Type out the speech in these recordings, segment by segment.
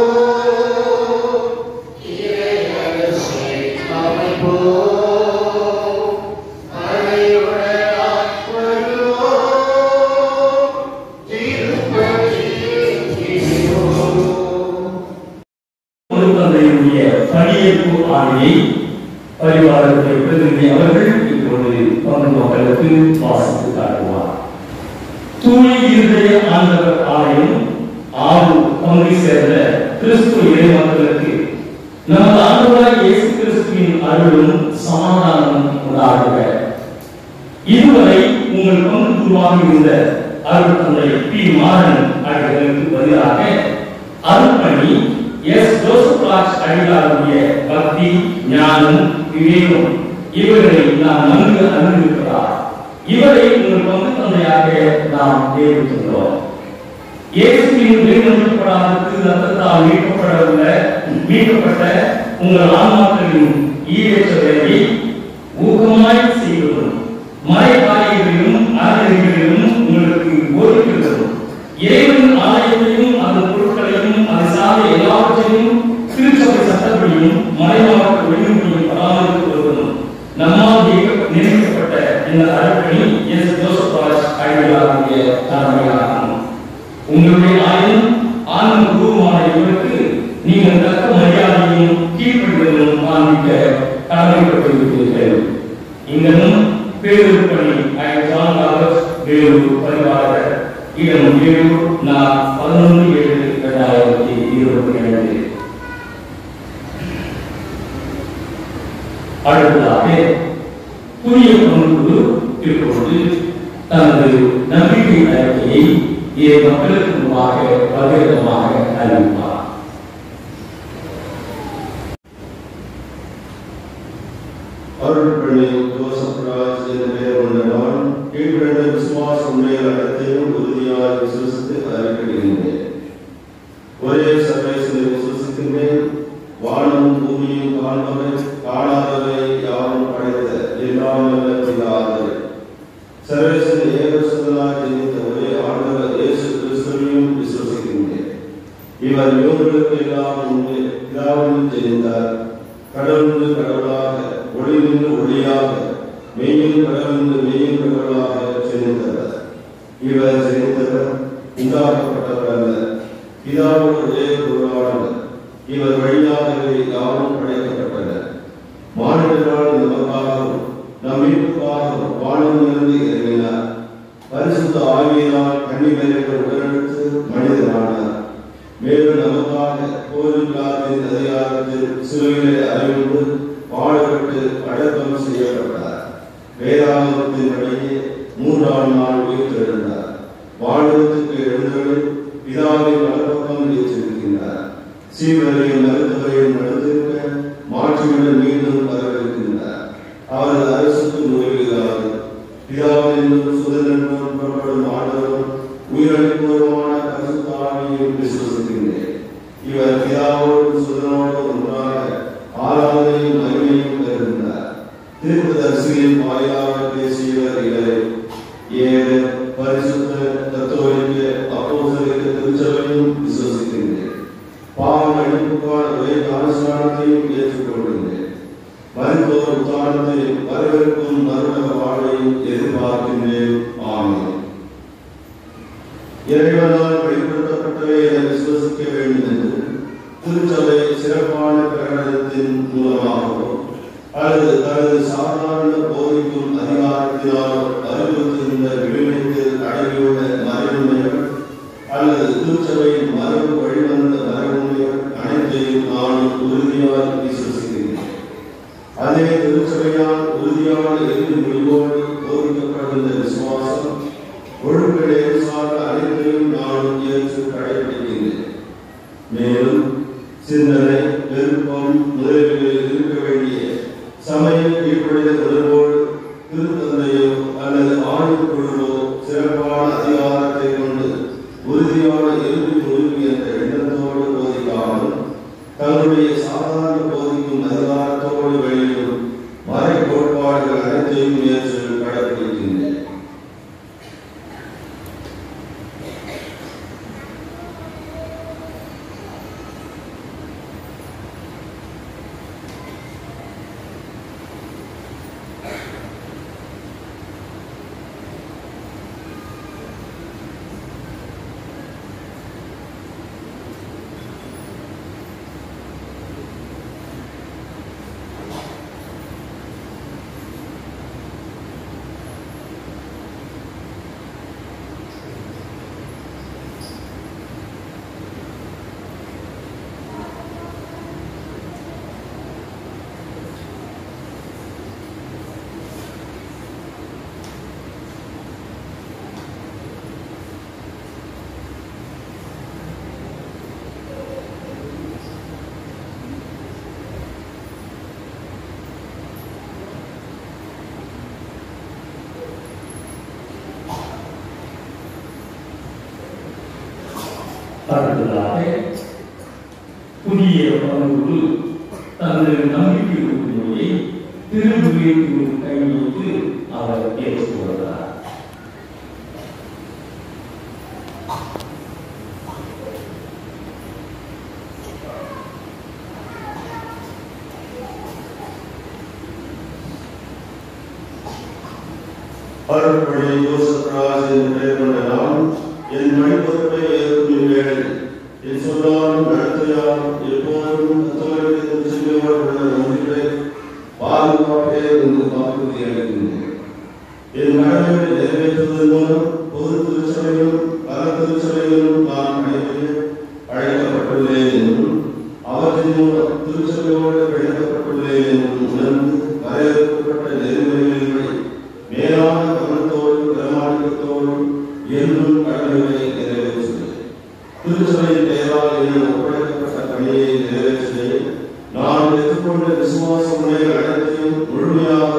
தந்தையுடைய பணியேற்பு ஆணையை பரிவாரத்தை பிரதிநிதி அவர்கள் இப்பொழுது பங்கு மக்களுக்கு வாசித்து காட்டுவார் தூய இருதய ஆண்டவர் ஆலயம் ஆறு பங்கை சேர்ந்த கிறிஸ்துவ இறை மக்களுக்கு நமது ஆண்டவராய் இயேசு கிறிஸ்துவின் அருளும் சமாதானமும் உண்டாகுக இதுவரை உங்கள் பங்கு குருவாக இருந்த அருள் தந்தை பி மாறன் அடிகளுக்கு பதிலாக அருள்பணி எஸ் ஜோசப் ராஜ் அடிகளாருடைய பக்தி ஞானம் விவேகம் இவர்களை நாம் நன்கு அறிந்திருக்கிறார் இவரை உங்கள் பங்கு தந்தையாக நாம் நியமித்துள்ளோம் இயேசுவின் வெளிநடத்தப்படாத திரு ரத்தத்தால் மீட்கப்படவுள்ள மீட்கப்பட்ட உங்கள் ஆன்மாக்களின் ஈரேற்ற வேலையை ஊக்கமாய் செய்வதும் மறை காரியங்களிலும் அறநெறிகளிலும் உங்களுக்கு போதிக்கிறதும் இறைவன் ஆலயத்தையும் அதன் பொருட்களையும் அதை சார்ந்த எல்லாவற்றையும் திருச்சபை சட்டப்படியும் மறைமாவட்ட ஒழுங்குமுறையும் பராமரித்து வருவதும் நம்மால் நியமிக்க- நியமிக்கப்பட்ட இந்த அறப்பணி எஸ் ஜோசப் ராஜ் அடிகளாருடைய தலைமையாகும் உங்களுடைய ஆயுதம் ஆனந்த குருவான இவருக்கு நீங்கள் தக்க மரியாதையும் கீழ்ப்படுதலும் காண்பிக்க கடமைப்பட்டிருக்கிறீர்கள் இங்கனும் பேரூர் பணி ஜான் ராபர்ட் வேலூர் பதிவாளர் இடம் வேலூர் நான் பதினொன்று ஏழு இரண்டாயிரத்தி இருபத்தி இரண்டு அடுத்ததாக புதிய பங்குழு இப்பொழுது தனது நம்பிக்கை அறிக்கையை இரு மக்களுக்கு முன்பாக பகிரங்கமாக அறிவிப்பார் அருள்பணி ஜோசப் ராஜ் என்ற பெயர் கொண்ட நான் கீழ்கண்ட விசுவாச உண்மைகள் அனைத்தையும் உறுதியாக விசுவசித்து அறிவிக்கின்றேன் ஒரே சர்வேசனை விசுவசிக்கின்றேன் வானம் பூமியும் காண்பவை காணாதவை யாரும் படைத்த எல்லாம் வல்ல பிதாவே சர்வேசன் ஏகசுதனாக ஜெனித்த ஒரே ஆண்டவர் இயேசு கிறிஸ்துவையும் விசுவசிக்கின்றேன் இவர் யோகர்களுக்கு எல்லாம் முன்பே பிதாவின் ஜெனித்தார் கடவுள் கடவுளாக ஒளி நின்று ஒளியாக மெய்யின் கடவுள் மெய்யின் கடவுளாக ஜெனித்தவர் இவர் ஜெனித்தவர் உண்டாக்கப்பட்டவர் அல்ல பிதாவோடு ஒரே குருவானவர் இவர் வழியாகவே யாரும் படைக்கப்பட்டனர் மாநிலங்களால் நமக்காகவும் நம் மீட்புக்காகவும் வானமிருந்து இறங்கினார் பரிசுத்த ஆவியினால் கன்னிமேற்கு உடனெடுத்து மனிதனானார் மேலும் நமக்காக கோரில்லாதின் அதிகாரத்தில் சிலுவையிலே அறிவுண்டு பாடுபட்டு அடக்கம் செய்யப்பட்டார் வேதாகமத்தின் வழியே மூன்றாம் நாள் உயிர்த்தெழுந்தார் வானகத்துக்கு எழுந்தவர்கள் பிதாவின் வலப்பக்கம் வீற்றிருக்கின்றார் சீவரையும் மருத்துவரையும் நடந்திருக்க மாற்றியுடன் மீண்டும் வரவிருக்கின்றார் அவரது அரசுக்கு நோய்கிறார் பிதாவின் சுதந்திரம் புறப்படும் ஆண்டவரும் உயிரளிப்போருமான பரிசுத்தாவியையும் விசுவசிக்கின்றேன் இவர் பிதாவோடு சுதனோடு ஒன்றாக ஆராதனையும் மகிமையும் பெறுகின்றார் தீர்க்கதரிசியின் வாயிலாக பேசியவர் இவரே ஏழு பரிசுத்த கத்தோலிக்க அப்போஸ்தலிக்க திருச்சபையும் விசுவசிக்கின்றேன் பாவ மன்னிப்புக்கான ஒரே ஞானஸ்நானத்தையும் ஏற்றுக்கொள்கின்றேன் மருத்துவ உத்தாரணத்தையும் வரவிருக்கும் மருமக வாழ்வையும் எதிர்பார்க்கின்றேன் ஆமென் இறைவனால் வெளிப்படுத்தப்பட்டவை என விசுவசிக்க வேண்டும் என்று திருச்சபை சிறப்பான பிரகடனத்தின் மூலமாகவோ அல்லது தனது சாதாரண போதிக்கும் அதிகாரத்தினால் அறிவுறுத்துகின்ற விடுமைக்கு அடங்கியுள்ள மறைவுமைகள் அல்லது திருச்சபையின் மரபு வழிவந்த மரபுமைகள் அனைத்தையும் நான் உறுதியாக விசுவசிக்கிறேன் அதே திருச்சபையால் உறுதியான இறுதி முடிவோடு போதிக்கப்படுகின்ற விசுவாசம் ஒழுக்கடை சார்ந்த அனைத்தையும் நான் ஏற்று கடைபிடிக்கின்றேன் மேலும் சிந்தனை விருப்பம் முதலீடுகளில் இருக்க வேண்டிய சமய கீழ்ப்படித உணர்வோடு திருத்தந்தையோ அல்லது ஆணைக்குழுவோ சிறப்பான அதிகாரத்தை கொண்டு உறுதியான இறுதி முடிவு என்ற எண்ணத்தோடு போதிக்காமல் தங்களுடைய சாதாரண போதிக்கும் அதிகாரத்தோடு வெளியிடும் மறை கோட்பாடுகள் அனைத்தையும் ஏற்று கடைபிடிக்கின்றேன் அடுத்ததாக புதிய பண்பு தனது நம்பிக்கை உறுதிமொழியை திருவிழிக்கு கைவிட்டு அவர் ஏற்றுக்கொள்கிறார் அருள்படி யோசப் ராஜ் என்று பெயர் கொண்ட நான் என் மணிப்பொறுப்பை ஏற்கும் வேளை என் சொல்லாலும் நடத்தையாலும் எப்போதும் கத்தோலிக்க செல்வயோடு உள்ள நம்பிக்கை பாதுகாப்பே என்று வாக்குறுதி அளிக்கின்றேன் என் கடமையை நிறைவேற்றுவதன் மூலம் பொது திருச்சபையிலும் பல திருச்சபைகளிலும் நான் அழைப்பது அழைக்கப்பட்டுள்ளேன் என்றும் அவற்றின் மூலம் திருச்சபையோடு பிணைக்கப்பட்டுள்ளேன் என்றும் உணர்ந்து வரையறுக்கப்பட்ட நெறிமுறைகளின்படி மேலான கவனத்தோடும் பிரமாணிக்கத்தோடும் என்றும் கடமைகளை நிறைவேற்றுவேன் திருச்சபையின் பெயரால் என்னும் ஒப்படைக்கப்பட்ட பணியை நிறைவேற்றுவேன் நான் எடுத்துக்கொண்ட விசுவாச முறைகள் அனைத்தையும் முழுமையாக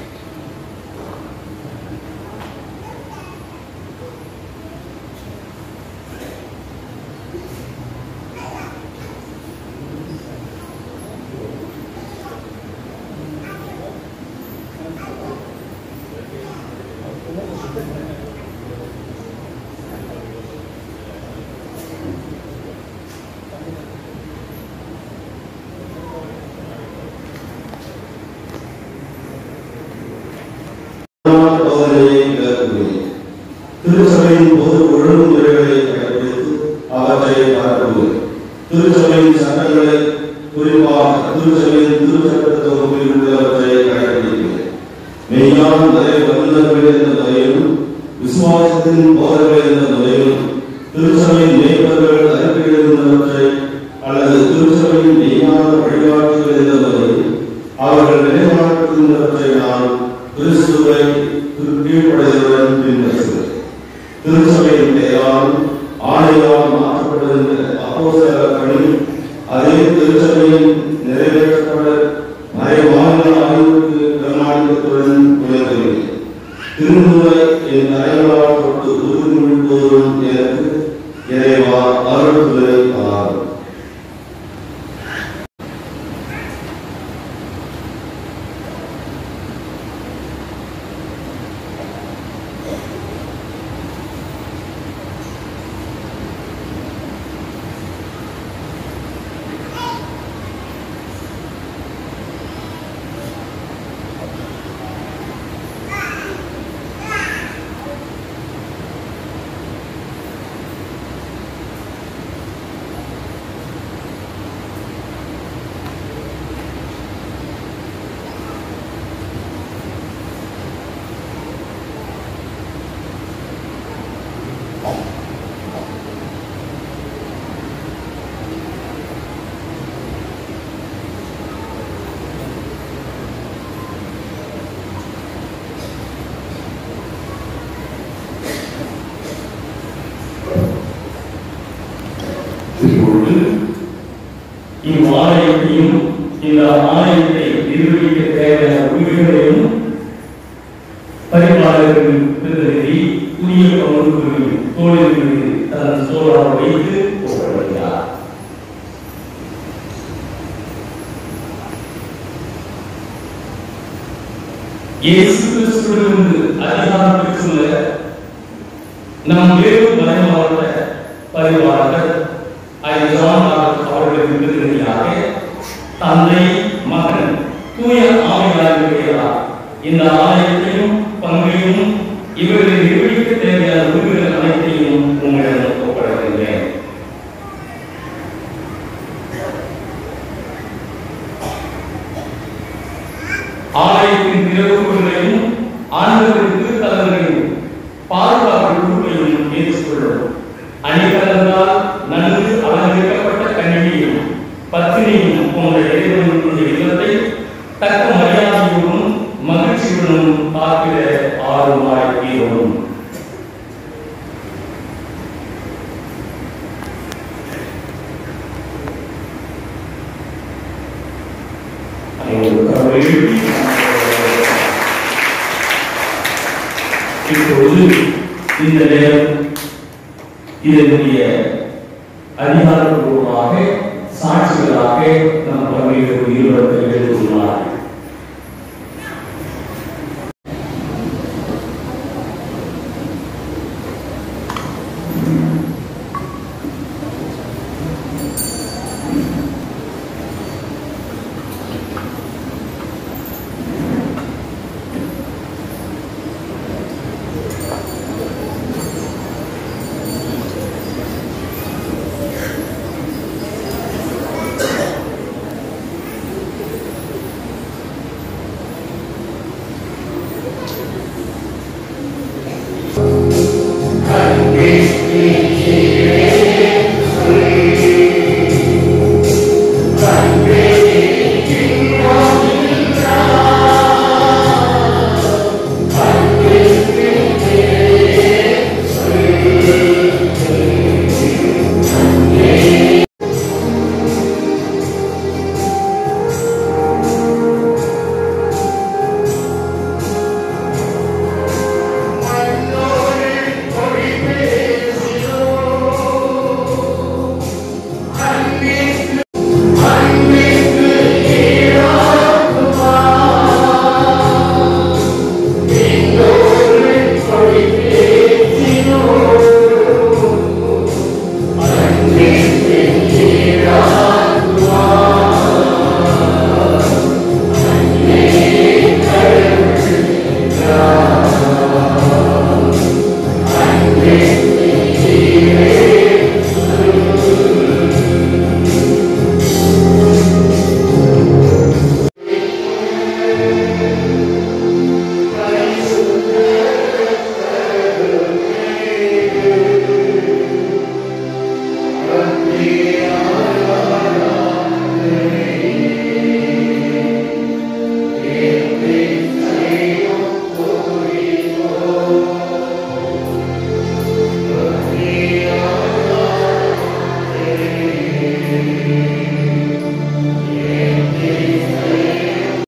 போதனையை விளக்குகிறேன் திருச்சபையின் பொது ஒழுங்குமுறைகளை கடைபிடித்து அவற்றை பரப்புகிறேன் திருச்சபையின் சட்டங்களை குறிப்பாக திருச்சபையின் திருச்சட்ட தொகுப்பில் உள்ளவற்றை கடைபிடிக்கிறேன் மெய்யான நிறைய வல்லுநர்கள் என்ற முறையிலும் விசுவாசத்தின் போதர்கள் என்ற முறையிலும் திருச்சபையின் மேய்ப்பர்கள் அறிக்கையிடுகின்றவற்றை அல்லது திருச்சபையின் மெய்யான வழிகாட்டுகள் என்ற முறையில் அவர்கள் நிலைநாட்டுகின்றவற்றை நான் கிறிஸ்துவை கீழ்ப்படைகளுடன் பின்பற்றுகிறேன் திருச்சபையின் பெயரால் ஆணையால் மாற்றப்படுகின்ற அப்போஸ்தல பணி அதே திருச்சபையின் நிறைவேற்றப்பட மறைவான ஆய்வுக்கு பிரமாணிக்கத்துடன் உயர்கிறேன் திருமுறை என் அறைகளால் தொட்டு உறுதிமொழி போதும் எனக்கு இறைவா அருள் துறை ஆகும் இப்பொழுது இவ்வாலயத்தையும் இந்த ஆலயத்தை நிர்வகிக்க தேவையான உரிமைகளையும் பரிபாலகர்களின் பிரதிநிதி புதிய பங்குகளின் தோழில் மீது தன் சோழாக வைத்து ஒப்படைக்கிறார் இயேசு கிறிஸ்துவிலிருந்து அதிகாரம் பெற்றுள்ள நம் வேறு மறைமாவட்ட பரிவாளர்கள் ஐயான் அவர்களின் பிரதிநிதியாக தந்தை மகன் தூய ஆமையாளர்களுடைய இந்த ஆலயத்தையும் பங்கையும் இவர்களை நிர்வகிக்க தேவையான உரிமைகள் அனைத்தையும் உங்களிடம் ஒப்படைக்கின்றேன் ஆலயத்தின் திறவுகளையும் ஆண்டவரின் திருத்தலங்களையும் பாதுகாப்பு உறுப்பையும் ஏற்றுக்கொள்ளும் அணிகலந்தால் நன்கு அலங்கரிக்கப்பட்ட கண்ணியும் பத்தினியும் போன்ற இறைவனுடைய இல்லத்தை தக்க மரியாதையோடும் மகிழ்ச்சியுடனும் பார்க்கிற ஆர்வமாய் தீரும் இப்பொழுது இந்த நேரம் இதனுடைய அதிகாரப்பூர்வமாக சாட்சிகளாக நம் பங்கேற்பு ஈடுபடுத்த எடுத்துள்ளார்